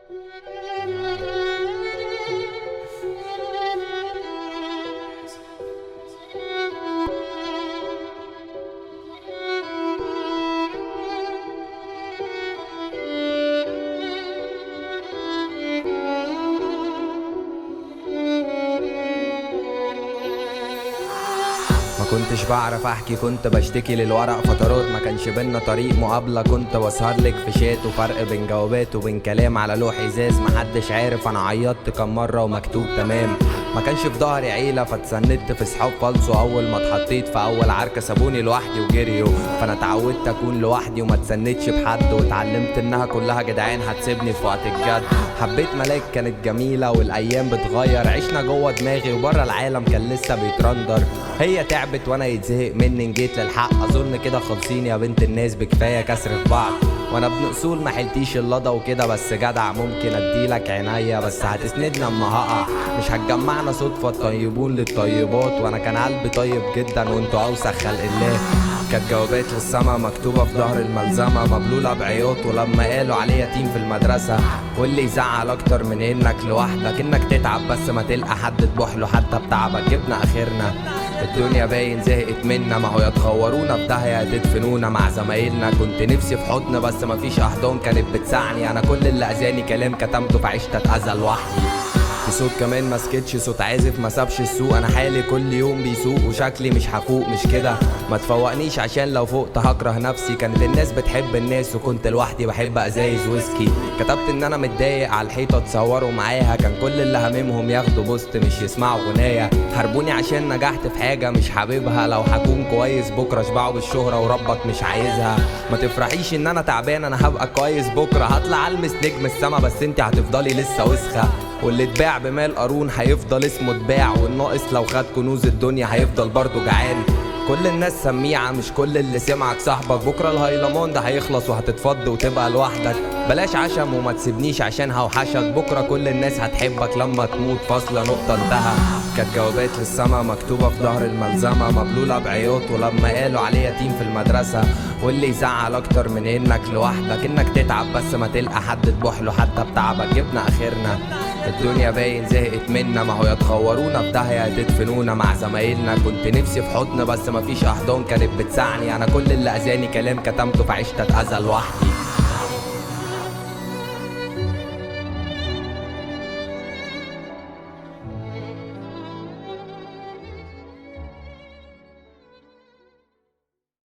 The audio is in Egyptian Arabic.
ما كنتش بعرف احكي كنت بشتكي للورق فترات ما كانش بينا طريق مقابله كنت بسهر لك في شات وفرق بين جوابات وبين كلام على لوح ازاز محدش عارف انا عيطت كم مره ومكتوب تمام ما كانش في ظهري عيله فاتسندت في صحاب فالصو اول ما اتحطيت في اول عركه سابوني لوحدي وجريوا فانا اتعودت اكون لوحدي وما اتسندتش بحد واتعلمت انها كلها جدعان هتسيبني في وقت الجد حبيت ملاك كانت جميله والايام بتغير عشنا جوه دماغي وبره العالم كان لسه بيترندر هي تعبت وانا يتزهق مني جيت للحق اظن كده خالصين يا بنت الناس بكفايه كسر في بعض وانا ابن اصول ما حلتيش اللضا وكده بس جدع ممكن اديلك عينيا بس هتسندنا اما هقع مش هتجمعنا صدفه الطيبون للطيبات وانا كان قلبي طيب جدا وانتوا اوسخ خلق الله كانت جوابات للسما مكتوبة في ظهر الملزمة مبلولة بعياط ولما قالوا عليه يتيم في المدرسة واللي يزعل أكتر من إنك لوحدك إنك تتعب بس ما تلقى حد تبوح له حتى بتعبك جبنا آخرنا الدنيا باين زهقت منا ما هو يا تخورونا في داهية يا تدفنونا مع زمايلنا كنت نفسي في حضن بس مفيش أحضان كانت بتسعني أنا كل اللي أذاني كلام كتمته في عيشة اتأذى لوحدي في صوت كمان ما سكتش صوت عازف ما سابش السوق انا حالي كل يوم بيسوق وشكلي مش هفوق مش كده ما تفوقنيش عشان لو فوقت هكره نفسي كانت الناس بتحب الناس وكنت لوحدي بحب ازايز ويسكي كتبت ان انا متضايق على الحيطه تصوروا معاها كان كل اللي هاممهم ياخدوا بوست مش يسمعوا غنايه حاربوني عشان نجحت في حاجه مش حاببها لو هكون كويس بكره اشبعوا بالشهره وربك مش عايزها ما تفرحيش ان انا تعبان انا هبقى كويس بكره هطلع المس نجم السما بس انت هتفضلي لسه وسخه واللي اتباع بمال قارون هيفضل اسمه اتباع والناقص لو خد كنوز الدنيا هيفضل برضه جعان كل الناس سميعة مش كل اللي سمعك صاحبك بكرة الهيلمان ده هيخلص وهتتفض وتبقى لوحدك بلاش عشم وما تسيبنيش عشان هوحشك بكرة كل الناس هتحبك لما تموت فاصلة نقطة انتهى كانت جوابات للسما مكتوبة في ظهر الملزمة مبلولة بعياط ولما قالوا عليه يتيم في المدرسة واللي يزعل اكتر من انك لوحدك انك تتعب بس ما تلقى حد تبوح له حتى بتعبك جبنا اخرنا الدنيا باين زهقت منا ما هو يا تخورونا في داهية يا تدفنونا مع زمايلنا كنت نفسي في حضن بس مفيش احضان كانت بتسعني انا كل اللي اذاني كلام كتمته في عيشة اتأذى لوحدي